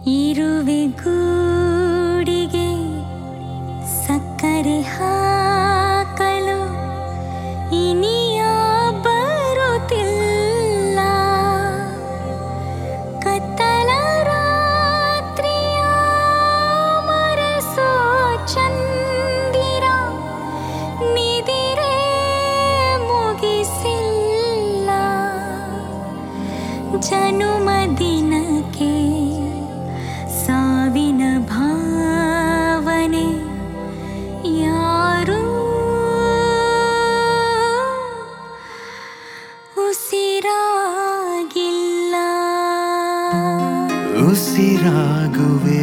ಇರುವೆ ಗೂಡಿಗೆ ಸಕ್ಕರೆ ಹಾಕಲು ಇನಿಯ ಬರುತ್ತಿಲ್ಲ ಕತ್ತಲ ರಾತ್ರಿಯ ಮರೆಸೋ ಚಂದಿರ ನಿದಿರೆ ಮುಗಿಸಿಲ್ಲ ಜನುಮ ದಿನಕ್ಕೆ ಸಾವಿನ ಭಾವನೆ ಯಾರು ಉಸಿರಾಗಿಲ್ಲ ಉಸಿರಾಗುವೆ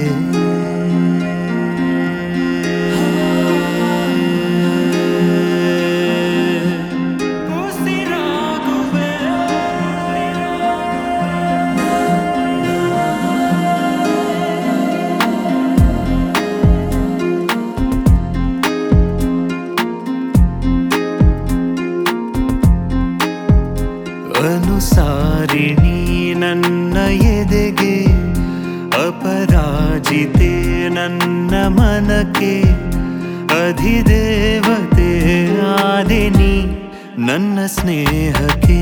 ಉಸಿರಾಗುವೆ ಅನುಸಾರಿಣಿ ನನ್ನ ಎದೆಗೆ ಅಪರಾಜಿತೆ ನನ್ನ ಮನಕ್ಕೆ ಅಧಿದೇವತೆ ಆದಿನಿ ನನ್ನ ಸ್ನೇಹಕ್ಕೆ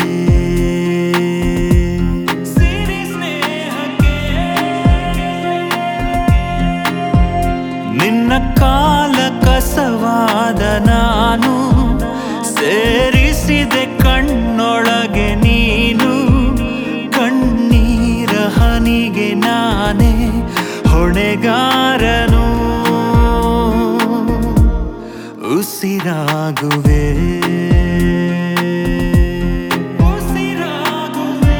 ಸಿರಿ ಸ್ನೇಹಕ್ಕೆ ನಿನ್ನ ಕಾಲ ಕಸವಾದ ನಾನು ಸೇರಿಸಿದೆ ಕಣ್ಣೊಳಗೆ ನೀನು ಕಣ್ಣೀರ ಹನಿಗೆ ನಾನೇ ಹೊಣೆಗಾರನು ಉಸಿರಾಗುವೆ ಉಸಿರಾಗುವೆ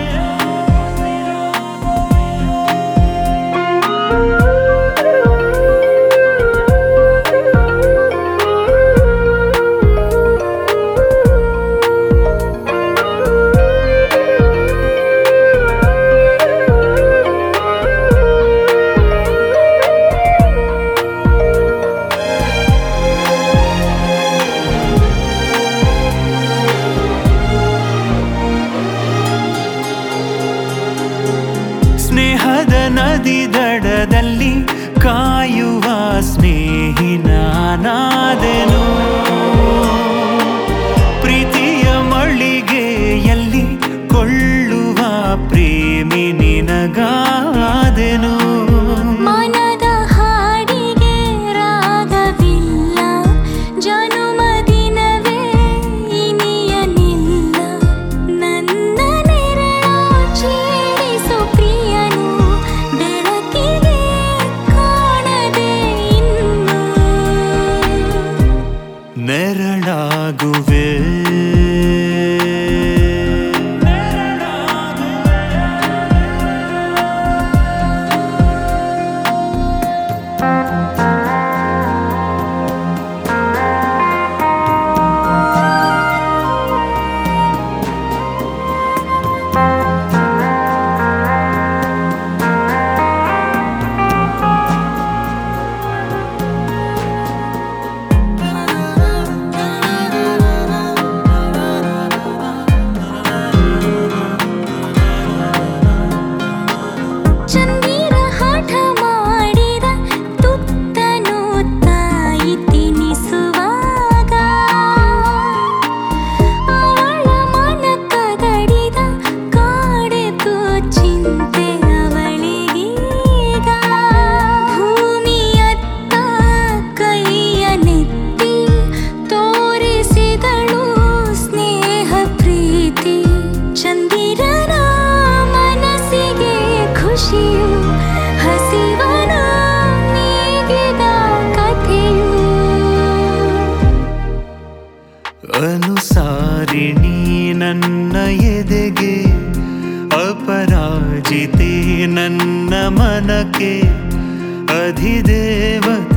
ಸ್ನೇಹದ ನದಿ ದಡದಲ್ಲಿ ಕಾಯುವ ಸ್ನೇಹಿ ನಾನಾದೆನು ಪ್ರೀತಿಯ ಮಳಿಗೆಯಲ್ಲಿ ಕೊಳ್ಳುವ ಪ್ರೇಮಿ ನಿನಗಾದೆನು ಮನದ ಹಾಡಿಗೆ ರಾಗವಿಲ್ಲ ಜನುಮ ದಿನವೇ ಇನಿಯನಿಲ್ಲ ನನ್ನ ನೆರಳ ಚೀರಿಸು ಪ್ರಿಯನು ಬೆಳಕಿಗೆ ಕಾಣದೆ ಇನ್ನು ನೆರಳಾಗುವೆ ಚಂದಿರ ಹಠ ಮಾಡಿದ ತುತ್ತನು ತಾಯಿ ತಿನಿಸುವಾಗ ಅವಳ ಮನ ಕದಡಿದ ಕಾಡೆತು ಚಿಂತೆ ಅವಳಿಗೀಗ ಭೂಮಿಯತ್ತ ಕೈಯ ನೆತ್ತಿ ತೋರಿಸಿದಳು ಸ್ನೇಹ ಪ್ರೀತಿ ಚಂದಿರನ ಮನಸ್ಸಿಗೆ ಖುಷಿಯು ಹಸಿವನ ನೀಗಿದ ಕಥೆಯು ಅನುಸಾರಿಣಿ ನನ್ನ ಎದೆಗೆ ಅಪರಾಜಿತೆ ನನ್ನ ಮನಕ್ಕೆ ಅಧಿದೇವತೆ